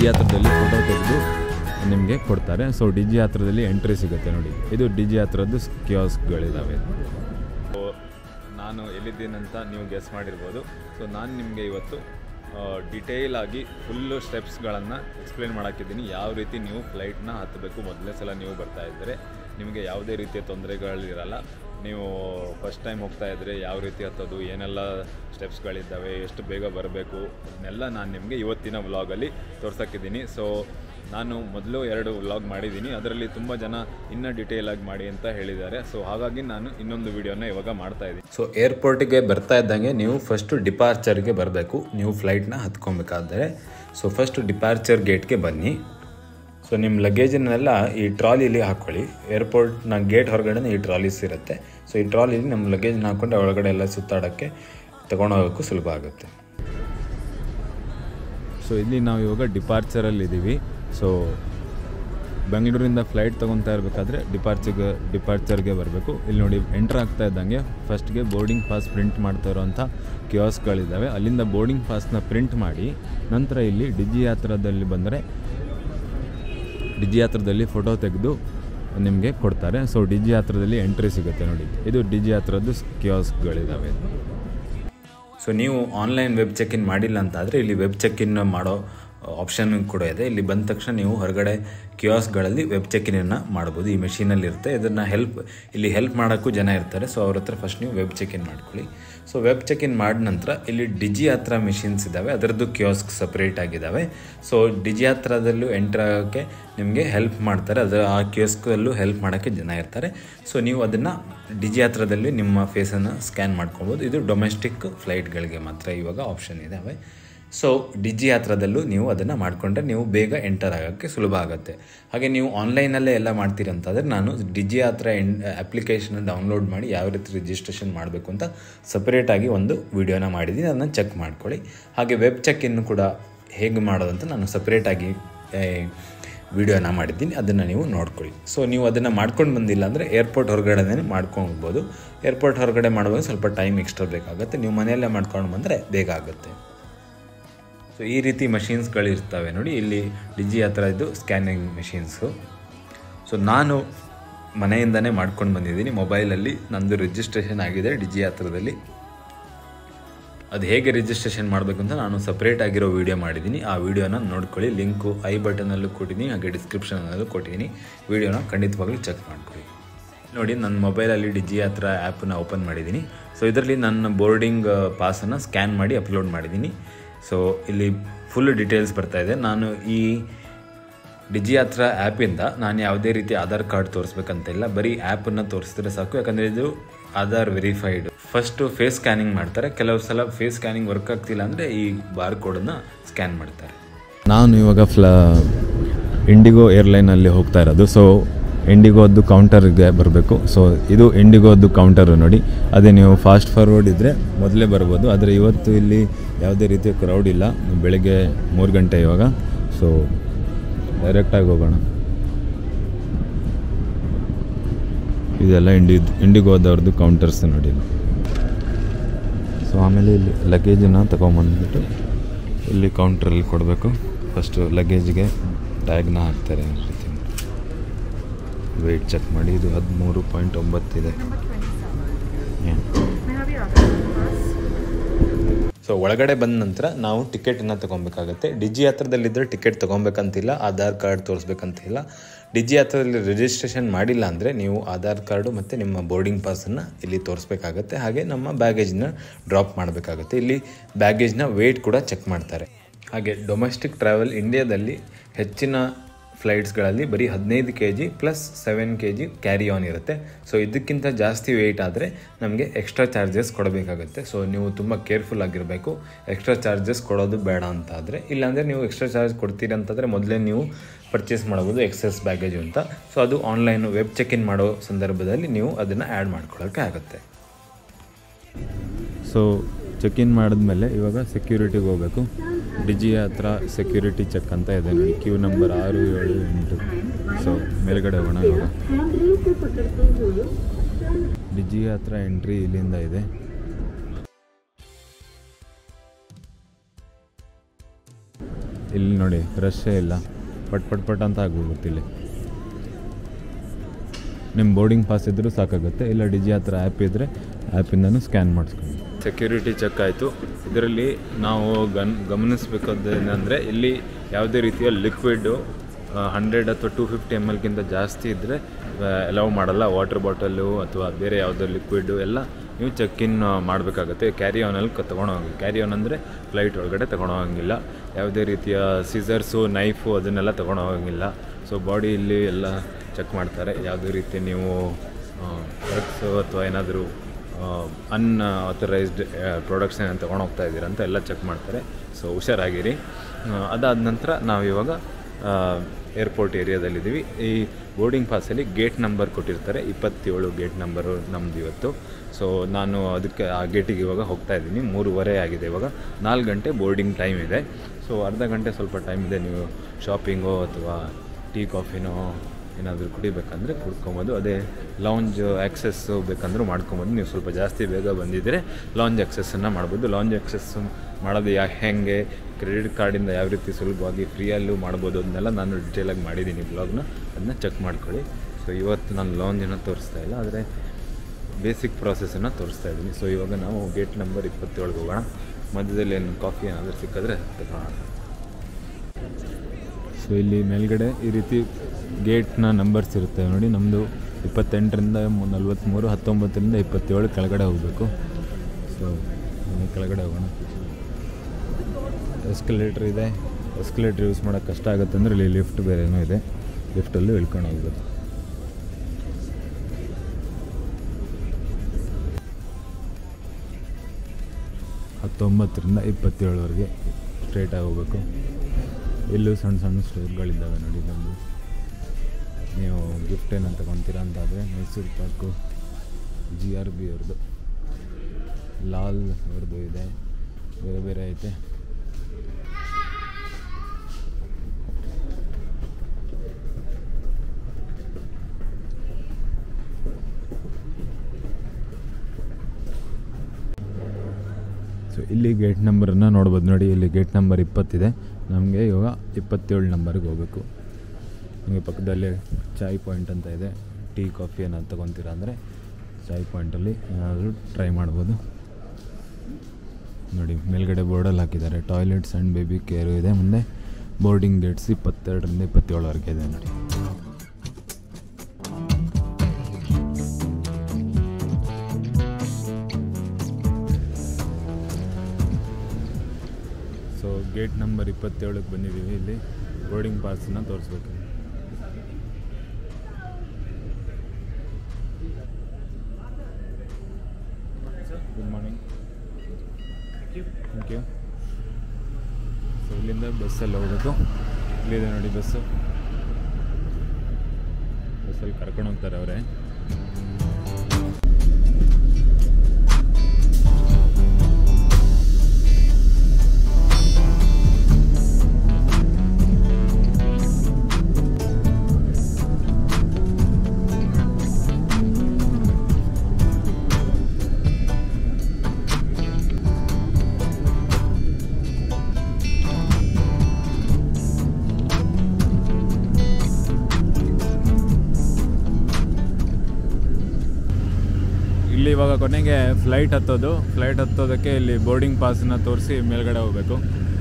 DG ಹತ್ರದಲ್ಲಿ photo ತೆಗೆದು ನಿಮಗೆ ಕೊಡ್ತಾರೆ ಸೊ ಡಿಜಿ ಹತ್ರದಲ್ಲಿ ಎಂಟ್ರಿ ಸಿಗುತ್ತೆ ನೋಡಿ ಇದು ಡಿಜಿ ಹತ್ರದ್ದು ಕಿಯಾಸ್ಕ್ಗಳಿದ್ದಾವೆ ಸೊ ನಾನು ಎಲ್ಲಿದ್ದೀನಂತ ನೀವು ಗೆಸ್ ಮಾಡಿರ್ಬೋದು ಸೊ ನಾನು ನಿಮಗೆ ಇವತ್ತು ಡಿಟೇಲ್ ಆಗಿ ಫುಲ್ಲು ಸ್ಟೆಪ್ಸ್ಗಳನ್ನು ಎಕ್ಸ್ಪ್ಲೇನ್ ಮಾಡೋಕ್ಕಿದ್ದೀನಿ ಯಾವ ರೀತಿ ನೀವು ಫ್ಲೈಟ್ನ ಹತ್ತಬೇಕು ಮೊದಲನೇ ಸಲ ನೀವು ಬರ್ತಾ ಇದ್ದರೆ ನಿಮಗೆ ಯಾವುದೇ ರೀತಿಯ ತೊಂದರೆಗಳಿರಲ್ಲ ನೀವು ಫಸ್ಟ್ ಟೈಮ್ ಹೋಗ್ತಾ ಇದ್ದರೆ ಯಾವ ರೀತಿ ಹತ್ತೋದು ಏನೆಲ್ಲ ಸ್ಟೆಪ್ಸ್ಗಳಿದ್ದಾವೆ ಎಷ್ಟು ಬೇಗ ಬರಬೇಕು ಅದನ್ನೆಲ್ಲ ನಾನು ನಿಮಗೆ ಇವತ್ತಿನ ವ್ಲಾಗಲ್ಲಿ ತೋರ್ಸೋಕ್ಕಿದ್ದೀನಿ ಸೊ ನಾನು ಮೊದಲು ಎರಡು ವ್ಲಾಗ್ ಮಾಡಿದ್ದೀನಿ ಅದರಲ್ಲಿ ತುಂಬ ಜನ ಇನ್ನೂ ಡೀಟೇಲ್ ಆಗಿ ಮಾಡಿ ಅಂತ ಹೇಳಿದ್ದಾರೆ ಸೊ ಹಾಗಾಗಿ ನಾನು ಇನ್ನೊಂದು ವಿಡಿಯೋನ ಇವಾಗ ಮಾಡ್ತಾ ಇದ್ದೀನಿ ಸೊ ಏರ್ಪೋರ್ಟಿಗೆ ಬರ್ತಾ ಇದ್ದಂಗೆ ನೀವು ಫಸ್ಟು ಡಿಪಾರ್ಚರ್ಗೆ ಬರಬೇಕು ನೀವು ಫ್ಲೈಟ್ನ ಹತ್ಕೊಬೇಕಾದ್ರೆ ಸೊ ಫಸ್ಟ್ ಡಿಪಾರ್ಚರ್ ಗೇಟ್ಗೆ ಬನ್ನಿ ಸೊ ನಿಮ್ಮ ಲಗೇಜನ್ನೆಲ್ಲ ಈ ಟ್ರಾಲಿಲಿ ಹಾಕ್ಕೊಳ್ಳಿ ಏರ್ಪೋರ್ಟ್ನ ಗೇಟ್ ಹೊರಗಡೆ ಈ ಟ್ರಾಲೀಸ್ ಇರುತ್ತೆ ಸೊ ಈ ಟ್ರಾಲಿಲಿ ನಮ್ಮ ಲಗೇಜ್ನ ಹಾಕ್ಕೊಂಡು ಒಳಗಡೆ ಎಲ್ಲ ಸುತ್ತಾಡೋಕ್ಕೆ ತೊಗೊಂಡೋಗೋಕ್ಕೂ ಸುಲಭ ಆಗುತ್ತೆ ಸೊ ಇಲ್ಲಿ ನಾವು ಇವಾಗ ಡಿಪಾರ್ಚರಲ್ಲಿ ಇದ್ದೀವಿ ಸೊ ಬೆಂಗಳೂರಿಂದ ಫ್ಲೈಟ್ ತೊಗೊತಾ ಇರಬೇಕಾದ್ರೆ ಡಿಪಾರ್ಚರ್ಗೆ ಡಿಪಾರ್ಚರ್ಗೆ ಬರಬೇಕು ಇಲ್ಲಿ ನೋಡಿ ಎಂಟ್ರ್ ಆಗ್ತಾ ಇದ್ದಂಗೆ ಫಸ್ಟ್ಗೆ ಬೋರ್ಡಿಂಗ್ ಪಾಸ್ ಪ್ರಿಂಟ್ ಮಾಡ್ತಾ ಇರೋವಂಥ ಕಿಯಾಸ್ಗಳಿದ್ದಾವೆ ಅಲ್ಲಿಂದ ಬೋರ್ಡಿಂಗ್ ಪಾಸ್ನ ಪ್ರಿಂಟ್ ಮಾಡಿ ನಂತರ ಇಲ್ಲಿ ಡಿಜಿ ಯಾತ್ರದಲ್ಲಿ ಬಂದರೆ ಡಿಜಿ ಯಾತ್ರದಲ್ಲಿ ಫೋಟೋ ತೆಗೆದು ನಿಮಗೆ ಕೊಡ್ತಾರೆ ಸೊ ಡಿಜಿ ಯಾತ್ರದಲ್ಲಿ ಎಂಟ್ರಿ ಸಿಗುತ್ತೆ ನೋಡಿ ಇದು ಡಿಜಿ ಯಾತ್ರದ್ದು ಕಿಯಾಸ್ಕ್ಗಳಿದ್ದಾವೆ ಸೊ ನೀವು ಆನ್ಲೈನ್ ವೆಬ್ ಚೆಕ್ ಇನ್ ಮಾಡಿಲ್ಲ ಅಂತಾದರೆ ಇಲ್ಲಿ ವೆಬ್ ಚೆಕ್ ಇನ್ ಮಾಡೋ ಆಪ್ಷನ್ ಕೂಡ ಇದೆ ಇಲ್ಲಿ ಬಂದ ತಕ್ಷಣ ನೀವು ಹೊರಗಡೆ ಕಿಯಾಸ್ಗಳಲ್ಲಿ ವೆಬ್ ಚೆಕ್ ಇನ್ನ ಮಾಡ್ಬೋದು ಈ ಮೆಷಿನಲ್ಲಿ ಇರುತ್ತೆ ಇದನ್ನು ಹೆಲ್ಪ್ ಇಲ್ಲಿ ಹೆಲ್ಪ್ ಮಾಡೋಕ್ಕೂ ಜನ ಇರ್ತಾರೆ ಸೊ ಅವ್ರ ಹತ್ರ ಫಸ್ಟ್ ನೀವು ವೆಬ್ ಚೆಕ್ ಇನ್ ಮಾಡ್ಕೊಳ್ಳಿ ಸೊ ವೆಬ್ ಚೆಕ್ ಇನ್ ಮಾಡಿದ ನಂತರ ಇಲ್ಲಿ ಡಿಜಿ ಹತ್ರ ಮಿಷಿನ್ಸ್ ಇದ್ದಾವೆ ಅದರದ್ದು ಕಿಯಾಸ್ಕ್ ಸಪ್ರೇಟ್ ಆಗಿದ್ದಾವೆ ಸೊ ಡಿಜಿ ಹತ್ರದಲ್ಲೂ ಎಂಟರ್ ಆಗೋಕ್ಕೆ ನಿಮಗೆ ಹೆಲ್ಪ್ ಮಾಡ್ತಾರೆ ಅದರ ಆ ಕಿಯೋಸ್ಕಲ್ಲೂ ಹೆಲ್ಪ್ ಮಾಡೋಕ್ಕೆ ಜನ ಇರ್ತಾರೆ ಸೊ ನೀವು ಅದನ್ನು ಡಿಜಿ ಹತ್ರದಲ್ಲಿ ನಿಮ್ಮ ಫೇಸನ್ನು ಸ್ಕ್ಯಾನ್ ಮಾಡ್ಕೊಬೋದು ಇದು ಡೊಮೆಸ್ಟಿಕ್ ಫ್ಲೈಟ್ಗಳಿಗೆ ಮಾತ್ರ ಇವಾಗ ಆಪ್ಷನ್ ಇದ್ದಾವೆ ಸೊ ಡಿಜಿ ಹತ್ರದಲ್ಲೂ ನೀವು ಅದನ್ನು ಮಾಡಿಕೊಂಡ್ರೆ ನೀವು ಬೇಗ ಎಂಟರ್ ಆಗೋಕ್ಕೆ ಸುಲಭ ಆಗುತ್ತೆ ಹಾಗೆ ನೀವು ಆನ್ಲೈನಲ್ಲೇ ಎಲ್ಲ ಮಾಡ್ತೀರಂತಾದರೆ ನಾನು ಡಿಜಿ ಹತ್ರ ಎನ್ ಅಪ್ಲಿಕೇಶನ್ ಡೌನ್ಲೋಡ್ ಮಾಡಿ ಯಾವ ರೀತಿ ರಿಜಿಸ್ಟ್ರೇಷನ್ ಮಾಡಬೇಕು ಅಂತ ಸಪ್ರೇಟಾಗಿ ಒಂದು ವಿಡಿಯೋನ ಮಾಡಿದ್ದೀನಿ ಅದನ್ನು ಚೆಕ್ ಮಾಡ್ಕೊಳ್ಳಿ ಹಾಗೆ ವೆಬ್ ಚೆಕ್ ಇನ್ನು ಕೂಡ ಹೇಗೆ ಮಾಡೋದಂತ ನಾನು ಸಪ್ರೇಟಾಗಿ ವಿಡಿಯೋನ ಮಾಡಿದ್ದೀನಿ ಅದನ್ನು ನೀವು ನೋಡ್ಕೊಳ್ಳಿ ಸೊ ನೀವು ಅದನ್ನು ಮಾಡ್ಕೊಂಡು ಬಂದಿಲ್ಲ ಅಂದರೆ ಏರ್ಪೋರ್ಟ್ ಹೊರಗಡೆ ಮಾಡ್ಕೊಳ್ಬೋದು ಏರ್ಪೋರ್ಟ್ ಹೊರಗಡೆ ಮಾಡುವಾಗ ಸ್ವಲ್ಪ ಟೈಮ್ ಎಕ್ಸ್ಟ್ರಾ ಬೇಕಾಗುತ್ತೆ ನೀವು ಮನೆಯಲ್ಲೇ ಮಾಡ್ಕೊಂಡು ಬಂದರೆ ಬೇಗ ಆಗುತ್ತೆ ಸೊ ಈ ರೀತಿ ಮಷೀನ್ಸ್ಗಳಿರ್ತವೆ ನೋಡಿ ಇಲ್ಲಿ ಡಿಜಿ ಹತ್ರ ಇದು ಸ್ಕ್ಯಾನಿಂಗ್ ಮೆಷಿನ್ಸು ಸೊ ನಾನು ಮನೆಯಿಂದನೇ ಮಾಡ್ಕೊಂಡು ಬಂದಿದ್ದೀನಿ ಮೊಬೈಲಲ್ಲಿ ನಂದು ರಿಜಿಸ್ಟ್ರೇಷನ್ ಆಗಿದೆ ಡಿಜಿ ಹತ್ರದಲ್ಲಿ ಅದು ಹೇಗೆ ರಿಜಿಸ್ಟ್ರೇಷನ್ ಮಾಡಬೇಕು ಅಂತ ನಾನು ಸಪ್ರೇಟ್ ಆಗಿರೋ ವೀಡಿಯೋ ಮಾಡಿದ್ದೀನಿ ಆ ವಿಡಿಯೋನ ನೋಡ್ಕೊಳ್ಳಿ ಲಿಂಕು ಐ ಬಟನಲ್ಲೂ ಕೊಟ್ಟಿದ್ದೀನಿ ಹಾಗೆ ಡಿಸ್ಕ್ರಿಪ್ಷನಲ್ಲೂ ಕೊಟ್ಟಿದ್ದೀನಿ ವಿಡಿಯೋನ ಖಂಡಿತವಾಗ್ಲೂ ಚೆಕ್ ಮಾಡ್ಕೊಳ್ಳಿ ನೋಡಿ ನನ್ನ ಮೊಬೈಲಲ್ಲಿ ಡಿಜಿ ಹತ್ರ ಆ್ಯಪನ್ನ ಓಪನ್ ಮಾಡಿದ್ದೀನಿ ಸೊ ಇದರಲ್ಲಿ ನನ್ನ ಬೋರ್ಡಿಂಗ್ ಪಾಸನ್ನು ಸ್ಕ್ಯಾನ್ ಮಾಡಿ ಅಪ್ಲೋಡ್ ಮಾಡಿದ್ದೀನಿ ಸೊ ಇಲ್ಲಿ ಫುಲ್ ಡೀಟೇಲ್ಸ್ ಬರ್ತಾ ಇದೆ ನಾನು ಈ ಡಿಜಿ ಹತ್ರ ಆ್ಯಪಿಂದ ನಾನು ಯಾವುದೇ ರೀತಿ ಆಧಾರ್ ಕಾರ್ಡ್ ತೋರಿಸ್ಬೇಕಂತಿಲ್ಲ ಬರೀ ಆ್ಯಪನ್ನು ತೋರಿಸಿದ್ರೆ ಸಾಕು ಯಾಕಂದರೆ ಇದು Aadhaar verified first face scanning ಮಾಡ್ತಾರೆ ಕೆಲವು ಸಲ ಫೇಸ್ ಸ್ಕ್ಯಾನಿಂಗ್ ವರ್ಕ್ ಆಗ್ತಿಲ್ಲ ಅಂದರೆ ಈ ಬಾರ್ ಕೋಡನ್ನು ಸ್ಕ್ಯಾನ್ ಮಾಡ್ತಾರೆ ನಾನು ಇವಾಗ ಫ್ಲ ಇಂಡಿಗೋ ಏರ್ಲೈನಲ್ಲಿ ಹೋಗ್ತಾ ಇರೋದು ಸೊ ಇಂಡಿಗೋದ್ದು ಕೌಂಟರ್ಗೆ ಬರಬೇಕು ಸೊ ಇದು ಇಂಡಿಗೋದ್ದು ಕೌಂಟರು ನೋಡಿ ಅದೇ ನೀವು ಫಾಸ್ಟ್ ಫಾರ್ವರ್ಡ್ ಇದ್ದರೆ ಮೊದಲೇ ಬರ್ಬೋದು ಆದರೆ ಇವತ್ತು ಇಲ್ಲಿ ಯಾವುದೇ ರೀತಿಯ ಕ್ರೌಡ್ ಇಲ್ಲ ಬೆಳಗ್ಗೆ ಮೂರು ಗಂಟೆ ಇವಾಗ ಸೊ ಡೈರೆಕ್ಟಾಗಿ ಹೋಗೋಣ ಇದೆಲ್ಲ ಇಂಡಿ ಇಂಡಿಗೋದವ್ರದ್ದು ಕೌಂಟರ್ಸ್ ನೋಡಿ ಸೊ ಆಮೇಲೆ ಇಲ್ಲಿ ಲಗೇಜನ್ನು ತೊಗೊಂಬಂದ್ಬಿಟ್ಟು ಇಲ್ಲಿ ಕೌಂಟ್ರಲ್ಲಿ ಕೊಡಬೇಕು ಫಸ್ಟು ಲಗೇಜ್ಗೆ ಟ್ಯಾಗ್ನ ಹಾಕ್ತಾರೆ ರೀತಿ ವೆಯ್ಟ್ ಚೆಕ್ ಮಾಡಿ ಇದು ಹದಿಮೂರು ಪಾಯಿಂಟ್ ಒಂಬತ್ತಿದೆ ಸೊ ಒಳಗಡೆ ಬಂದ ನಂತರ ನಾವು ಟಿಕೆಟನ್ನು ತೊಗೊಬೇಕಾಗತ್ತೆ ಡಿಜಿ ಹತ್ರದಲ್ಲಿದ್ದರೆ ಟಿಕೆಟ್ ತೊಗೊಬೇಕಂತಿಲ್ಲ ಆಧಾರ್ ಕಾರ್ಡ್ ತೋರಿಸ್ಬೇಕಂತಿಲ್ಲ ಡಿಜಿ ಹತ್ರದಲ್ಲಿ ರಿಜಿಸ್ಟ್ರೇಷನ್ ಮಾಡಿಲ್ಲ ಅಂದರೆ ನೀವು ಆಧಾರ್ ಕಾರ್ಡು ಮತ್ತು ನಿಮ್ಮ ಬೋರ್ಡಿಂಗ್ ಪಾಸನ್ನು ಇಲ್ಲಿ ತೋರಿಸ್ಬೇಕಾಗತ್ತೆ ಹಾಗೆ ನಮ್ಮ ಬ್ಯಾಗೇಜ್ನ ಡ್ರಾಪ್ ಮಾಡಬೇಕಾಗುತ್ತೆ ಇಲ್ಲಿ ಬ್ಯಾಗೇಜ್ನ ವೆಯ್ಟ್ ಕೂಡ ಚೆಕ್ ಮಾಡ್ತಾರೆ ಹಾಗೆ ಡೊಮೆಸ್ಟಿಕ್ ಟ್ರಾವೆಲ್ ಇಂಡಿಯಾದಲ್ಲಿ ಹೆಚ್ಚಿನ ಫ್ಲೈಟ್ಸ್ಗಳಲ್ಲಿ ಬರೀ ಹದಿನೈದು K G plus seven K G carry on ಇರುತ್ತೆ ಸೊ ಇದಕ್ಕಿಂತ ಜಾಸ್ತಿ ವೆಯ್ಟ್ ಆದರೆ ನಮಗೆ ಎಕ್ಸ್ಟ್ರಾ ಚಾರ್ಜಸ್ ಕೊಡಬೇಕಾಗುತ್ತೆ ಸೊ ನೀವು ತುಂಬ ಕೇರ್ಫುಲ್ ಆಗಿರಬೇಕು ಎಕ್ಸ್ಟ್ರಾ ಚಾರ್ಜಸ್ ಕೊಡೋದು ಬೇಡ ಅಂತ ಆದರೆ ಇಲ್ಲಾಂದರೆ ನೀವು ಎಕ್ಸ್ಟ್ರಾ ಚಾರ್ಜ್ ಕೊಡ್ತೀರಿ ಅಂತಂದರೆ ಮೊದಲೇ ನೀವು ಪರ್ಚೇಸ್ ಮಾಡ್ಬೋದು ಎಕ್ಸೆಸ್ ಬ್ಯಾಗೇಜು ಅಂತ ಸೊ ಅದು ಆನ್ಲೈನ್ ವೆಬ್ ಚೆಕ್ ಇನ್ ಮಾಡೋ ಸಂದರ್ಭದಲ್ಲಿ ನೀವು ಅದನ್ನು ಆ್ಯಡ್ ಮಾಡ್ಕೊಳ್ಳೋಕ್ಕೆ ಆಗುತ್ತೆ ಸೊ ಚೆಕ್ ಇನ್ ಮಾಡಿದ್ಮೇಲೆ ಇವಾಗ ಸೆಕ್ಯೂರಿಟಿಗೆ ಹೋಗಬೇಕು ಡಿಜಿ ಹತ್ರ ಸೆಕ್ಯೂರಿಟಿ ಚೆಕ್ ಅಂತ ಇದೆ ನೋಡಿ ಕ್ಯೂ ನಂಬರ್ ಆರು ಏಳು ಎಂಟು ಸೊ ಮೇಲ್ಗಡೆ ಹೋಗೋಣ ಇವಾಗ ಡಿಜಿ ಹತ್ರ ಎಂಟ್ರಿ ಇಲ್ಲಿಂದ ಇದೆ ಇಲ್ಲಿ ನೋಡಿ ರಶ್ಶೇ ಇಲ್ಲ ಪಟ್ ಪಟ್ ಪಟ್ ಅಂತ ಆಗ್ಬಿಡುತ್ತೆ ಇಲ್ಲಿ ನಿಮ್ಮ ಬೋರ್ಡಿಂಗ್ ಪಾಸ್ ಇದ್ದರೂ ಸಾಕಾಗುತ್ತೆ ಇಲ್ಲ ಡಿಜಿ ಹತ್ರ ಆ್ಯಪ್ ಇದ್ದರೆ ಆ್ಯಪಿಂದನೂ ಸ್ಕ್ಯಾನ್ ಮಾಡಿಸ್ಕೊಂಡು ಸೆಕ್ಯೂರಿಟಿ ಚೆಕ್ ಆಯಿತು ಇದರಲ್ಲಿ ನಾವು ಗನ್ ಗಮನಿಸಬೇಕಾದೇನೆಂದರೆ ಇಲ್ಲಿ ಯಾವುದೇ ರೀತಿಯ ಲಿಕ್ವಿಡ್ಡು ಹಂಡ್ರೆಡ್ ಅಥವಾ ಟೂ ಫಿಫ್ಟಿ ಎಮ್ ಎಲ್ಗಿಂತ ಜಾಸ್ತಿ ಇದ್ದರೆ ಅಲೌ ಮಾಡಲ್ಲ ವಾಟರ್ ಬಾಟಲು ಅಥವಾ ಬೇರೆ ಯಾವುದೋ ಲಿಕ್ವಿಡ್ಡು ಎಲ್ಲ ನೀವು ಚೆಕ್ ಇನ್ ಮಾಡಬೇಕಾಗತ್ತೆ ಕ್ಯಾರಿ ಆನಲ್ಲಿ ತೊಗೊಂಡು ಹೋಗಿ ಕ್ಯಾರಿ ಆನ್ ಅಂದರೆ ಫ್ಲೈಟ್ ಒಳಗಡೆ ತೊಗೊಂಡು ಹೋಗಂಗಿಲ್ಲ ಯಾವುದೇ ರೀತಿಯ ಸೀಸರ್ಸು ನೈಫು ಅದನ್ನೆಲ್ಲ ತೊಗೊಂಡು ಹೋಗಂಗಿಲ್ಲ ಸೊ ಬಾಡಿ ಇಲ್ಲಿ ಎಲ್ಲ ಚೆಕ್ ಮಾಡ್ತಾರೆ ಯಾವುದೇ ರೀತಿ ನೀವು ಡ್ರಗ್ಸು ಅಥವಾ ಏನಾದರೂ ಅನ್ ಆಥರೈಸ್ಡ್ ಪ್ರಾಡಕ್ಟ್ಸ್ ಏನಾದ್ರು ತೊಗೊಂಡು ಹೋಗ್ತಾ ಇದ್ದೀರಾ ಅಂತ ಎಲ್ಲ ಚೆಕ್ ಮಾಡ್ತಾರೆ ಸೊ ಹುಷಾರಾಗಿರಿ ಅದಾದ ನಂತರ ನಾವು ಇವಾಗ ಏರ್ಪೋರ್ಟ್ ಏರಿಯಾದಲ್ಲಿದ್ದೀವಿ ಈ ಬೋರ್ಡಿಂಗ್ ಪಾಸಲ್ಲಿ ಗೇಟ್ ನಂಬರ್ ಕೊಟ್ಟಿರ್ತಾರೆ ಇಪ್ಪತ್ತೇಳು ಗೇಟ್ ನಂಬರು ನಮ್ಮದು ಇವತ್ತು ಸೊ ನಾನು ಅದಕ್ಕೆ ಆ ಗೇಟಿಗೆ ಇವಾಗ ಹೋಗ್ತಾ ಇದ್ದೀನಿ ಮೂರುವರೆ ಆಗಿದೆ ಇವಾಗ ನಾಲ್ಕು ಗಂಟೆ ಬೋರ್ಡಿಂಗ್ ಟೈಮ್ ಇದೆ ಸೊ ಅರ್ಧ ಗಂಟೆ ಸ್ವಲ್ಪ ಟೈಮ್ ಇದೆ ನೀವು ಶಾಪಿಂಗೋ ಅಥವಾ ಟೀ ಕಾಫಿನೋ ಏನಾದರೂ ಕುಡಿಬೇಕಂದ್ರೆ ಕುಡ್ಕೊಬೋದು ಅದೇ ಲಾಂಜ್ ಆ್ಯಕ್ಸೆಸ್ಸು ಬೇಕಂದ್ರೂ ಮಾಡ್ಕೊಬೋದು ನೀವು ಸ್ವಲ್ಪ ಜಾಸ್ತಿ ಬೇಗ ಬಂದಿದ್ದರೆ ಲಾಂಜ್ ಆ್ಯಕ್ಸೆಸ್ಸನ್ನು ಮಾಡ್ಬೋದು ಲಾಂಜ್ ಆ್ಯಕ್ಸೆಸ್ ಮಾಡೋದು ಯಾ ಹೆಂಗೆ ಕ್ರೆಡಿಟ್ ಕಾರ್ಡಿಂದ ಯಾವ ರೀತಿ ಸುಲಭವಾಗಿ ಫ್ರೀಯಲ್ಲೂ ಮಾಡ್ಬೋದು ಅದನ್ನೆಲ್ಲ ನಾನು ಡಿಟೇಲಾಗಿ ಮಾಡಿದ್ದೀನಿ ಬ್ಲಾಗ್ನ ಅದನ್ನ ಚೆಕ್ ಮಾಡ್ಕೊಳ್ಳಿ ಸೊ ಇವತ್ತು ನಾನು ಲಾಂಜನ್ನು ತೋರಿಸ್ತಾ ಇಲ್ಲ ಆದರೆ ಬೇಸಿಕ್ ಪ್ರಾಸೆಸನ್ನು ತೋರಿಸ್ತಾ ಇದ್ದೀನಿ ಸೊ ಇವಾಗ ನಾವು ಗೇಟ್ ನಂಬರ್ ಇಪ್ಪತ್ತೇಳಿಗೆ ಹೋಗೋಣ ಮಧ್ಯದಲ್ಲಿ ಏನು ಕಾಫಿ ಏನಾದರೂ ಸಿಕ್ಕಿದ್ರೆ ತಗೊಳ್ಳೋಣ ಸೊ ಇಲ್ಲಿ ಮೇಲ್ಗಡೆ ಈ ರೀತಿ ಗೇಟ್ನ ನಂಬರ್ಸ್ ಇರುತ್ತೆ ನೋಡಿ ನಮ್ಮದು ಇಪ್ಪತ್ತೆಂಟರಿಂದ ನಲ್ವತ್ತ್ಮೂರು ಹತ್ತೊಂಬತ್ತರಿಂದ ಇಪ್ಪತ್ತೇಳು ಕೆಳಗಡೆ ಹೋಗಬೇಕು ಸೊ ಇನ್ನು ಕೆಳಗಡೆ ಹೋಗೋಣ ಎಸ್ಕಲೇಟ್ರ್ ಇದೆ ಎಸ್ಕಲೇಟ್ರ್ ಯೂಸ್ ಮಾಡೋಕ್ಕೆ ಕಷ್ಟ ಆಗುತ್ತೆ ಅಂದರೆ ಇಲ್ಲಿ ಲಿಫ್ಟ್ ಬೇರೆನೂ ಇದೆ ಲಿಫ್ಟಲ್ಲೂ ಇಳ್ಕೊಂಡು ಹೋಗ್ಬೇಕು ಹತ್ತೊಂಬತ್ತರಿಂದ ಇಪ್ಪತ್ತೇಳವರೆಗೆ ಸ್ಟ್ರೇಟಾಗಿ ಹೋಗ್ಬೇಕು ಇಲ್ಲೂ ಸಣ್ಣ ಸಣ್ಣ ಸ್ಟೋರ್ಗಳಿದ್ದಾವೆ ನೋಡಿ ನಮ್ಮದು ನೀವು ಗಿಫ್ಟ್ ಏನಂತ ತಗೊತೀರಾ ಅಂತಾದರೆ Mysore pak G R B ಅವ್ರದ್ದು ಲಾಲ್ ಅವ್ರದ್ದು ಇದೆ ಬೇರೆ ಬೇರೆ ಐತೆ ಸೊ ಇಲ್ಲಿ ಗೇಟ್ ನಂಬರನ್ನು ನೋಡ್ಬೋದು ನೋಡಿ ಇಲ್ಲಿ ಗೇಟ್ ನಂಬರ್ ಇಪ್ಪತ್ತಿದೆ ನಮಗೆ ಇವಾಗ ಇಪ್ಪತ್ತೇಳು ನಂಬರ್ಗೆ ಹೋಗಬೇಕು ನಿಮಗೆ ಪಕ್ಕದಲ್ಲೇ ಚಾಯ್ ಪಾಯಿಂಟ್ ಅಂತ ಇದೆ ಟೀ ಕಾಫಿ ಏನಾದ್ರು ತೊಗೊತೀರಾ ಅಂದರೆ ಚಾಯ್ ಪಾಯಿಂಟಲ್ಲಿ ಏನಾದರೂ ಟ್ರೈ ಮಾಡ್ಬೋದು ನೋಡಿ ಮೇಲ್ಗಡೆ ಬೋರ್ಡಲ್ಲಿ ಹಾಕಿದ್ದಾರೆ ಟಾಯ್ಲೆಟ್ಸ್ ಆ್ಯಂಡ್ ಬೇಬಿ ಕೇರು ಇದೆ ಮುಂದೆ ಬೋರ್ಡಿಂಗ್ ಡೇಟ್ಸ್ ಇಪ್ಪತ್ತೆರಡರಿಂದ ಇಪ್ಪತ್ತೇಳವರೆಗೆ ಇದೆ ನೋಡಿ ಸೊ ಗೇಟ್ ನಂಬರ್ ಇಪ್ಪತ್ತೇಳಕ್ಕೆ ಬಂದಿದ್ದೀವಿ ಇಲ್ಲಿ ಬೋರ್ಡಿಂಗ್ ಪಾಸನ್ನು ತೋರಿಸ್ಬೇಕು good morning thank you so ಇಲ್ಲಿಂದ ಬಸ್ಸಲ್ಲಿ ಹೋಗ್ಬೇಕು ಇಲ್ಲಿದೆ ನೋಡಿ ಬಸ್ಸು ಬಸ್ಸಲ್ಲಿ ಕರ್ಕೊಂಡು ಹೋಗ್ತಾರೆ ಅವರೇ ಇಲ್ಲಿ ಇವಾಗ ಕೊನೆಗೆ ಫ್ಲೈಟ್ ಹತ್ತೋದು ಫ್ಲೈಟ್ ಹತ್ತೋದಕ್ಕೆ ಇಲ್ಲಿ ಬೋರ್ಡಿಂಗ್ ಪಾಸನ್ನ ತೋರಿಸಿ ಮೇಲ್ಗಡೆ ಹೋಗಬೇಕು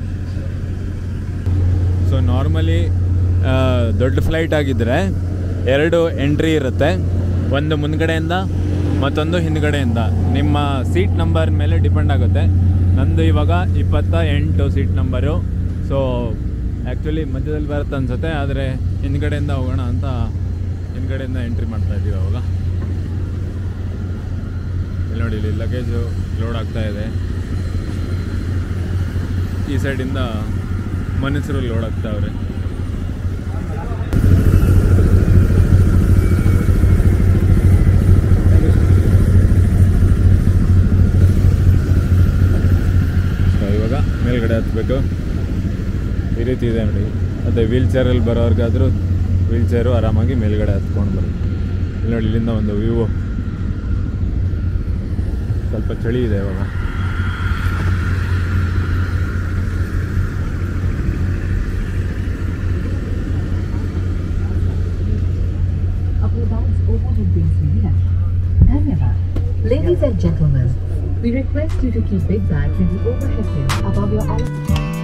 ಸೊ ನಾರ್ಮಲಿ ದೊಡ್ಡ ಫ್ಲೈಟ್ ಆಗಿದ್ದರೆ ಎರಡು ಎಂಟ್ರಿ ಇರುತ್ತೆ ಒಂದು ಮುಂದ್ಗಡೆಯಿಂದ ಮತ್ತೊಂದು ಹಿಂದ್ಗಡೆಯಿಂದ ನಿಮ್ಮ ಸೀಟ್ ನಂಬರ್ ಮೇಲೆ ಡಿಪೆಂಡ್ ಆಗುತ್ತೆ ನಂದು ಇವಾಗ ಇಪ್ಪತ್ತ ಎಂಟು ಸೀಟ್ ನಂಬರು ಸೊ ಆ್ಯಕ್ಚುಲಿ ಮಧ್ಯದಲ್ಲಿ ಬರುತ್ತೆ ಅನ್ಸುತ್ತೆ ಆದರೆ ಹಿಂದ್ಗಡೆಯಿಂದ ಹೋಗೋಣ ಅಂತ ಹಿಂದ್ಗಡೆಯಿಂದ ಎಂಟ್ರಿ ಮಾಡ್ತಾ ಇದ್ದೀವಿ ಅವಾಗ ಇಲ್ಲಿ ನೋಡಿ ಇಲ್ಲಿ ಲಗೇಜು ಲೋಡ್ ಆಗ್ತಾ ಇದೆ ಈ ಸೈಡಿಂದ ಮನುಷ್ಯರು ಲೋಡ್ ಆಗ್ತಾವ್ರೆ ಸೊ ಇವಾಗ ಮೇಲ್ಗಡೆ ಹತ್ಬೇಕು ಈ ರೀತಿ ಇದೆ ನೋಡಿ ಮತ್ತು ವೀಲ್ ಚೇರಲ್ಲಿ ಬರೋರ್ಗಾದರೂ ವೀಲ್ ಚೇರು ಆರಾಮಾಗಿ ಮೇಲ್ಗಡೆ ಹತ್ಕೊಂಡು ಬರುತ್ತೆ ಇಲ್ಲಿ ನೋಡಿ ಇಲ್ಲಿಂದ ಒಂದು ವ್ಯೂ ಸ್ವಲ್ಪ ಚಳಿ ಇದೆ ಇವಾಗ Ladies and gentlemen, we request you to keep big bags in the overhead bin above your eye.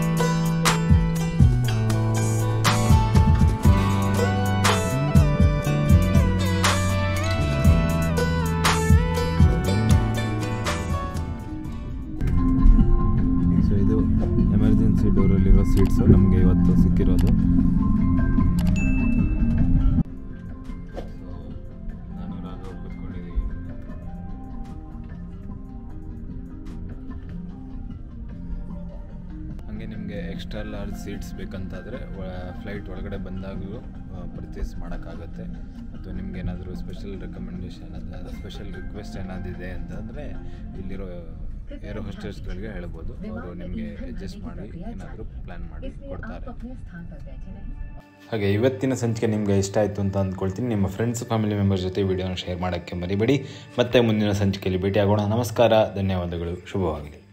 So ಇದು ಎಮರ್ಜೆನ್ಸಿ ಡೋರಲ್ಲಿರೋ ಸೀಟ್ಸು ನಮಗೆ ಇವತ್ತು ಸಿಕ್ಕಿರೋದು ನಾನು ರಾಘವ್ ಕೂತ್ಕೊಂಡಿದ್ದೀವಿ ಹಾಗೆ ನಿಮಗೆ ಎಕ್ಸ್ಟ್ರಾ ಲಾರ್ಜ್ ಸೀಟ್ಸ್ ಬೇಕಂತಾದರೆ ಫ್ಲೈಟ್ ಒಳಗಡೆ ಬಂದಾಗಲೂ ಪರ್ಚೇಸ್ ಮಾಡೋಕ್ಕಾಗುತ್ತೆ ಅಥವಾ ನಿಮ್ಗೆ ಏನಾದರೂ ಸ್ಪೆಷಲ್ ರೆಕಮೆಂಡೇಶನ್ ಅಥವಾ ಸ್ಪೆಷಲ್ ರಿಕ್ವೆಸ್ಟ್ ಏನಾದಿದೆ ಅಂತಂದರೆ ಇಲ್ಲಿರೋ ಏರೋ ಹೋಸ್ಟರ್ಸ್ಗಳಿಗೆ ಹೇಳ್ಬೋದು ಅವರು ನಿಮಗೆ ಅಡ್ಜಸ್ಟ್ ಮಾಡಿ ಏನಾದರೂ ಪ್ಲ್ಯಾನ್ ಮಾಡಿ ಕೊಡ್ತಾರೆ अपने स्थान पर बैठे रहें ಹಾಗೆ ಇವತ್ತಿನ ಸಂಚಿಕೆ ನಿಮಗೆ ಇಷ್ಟ ಆಯಿತು ಅಂತ ಅಂದ್ಕೊಳ್ತೀನಿ ನಿಮ್ಮ ಫ್ರೆಂಡ್ಸ್ ಫ್ಯಾಮಿಲಿ ಮೆಂಬರ್ಸ್ ಜೊತೆ ವಿಡಿಯೋನ ಶೇರ್ ಮಾಡೋಕ್ಕೆ ಮರಿಬೇಡಿ ಮತ್ತೆ ಮುಂದಿನ ಸಂಚಿಕೆಯಲ್ಲಿ ಭೇಟಿಯಾಗೋಣ ನಮಸ್ಕಾರ ಧನ್ಯವಾದಗಳು ಶುಭವಾಗಲಿ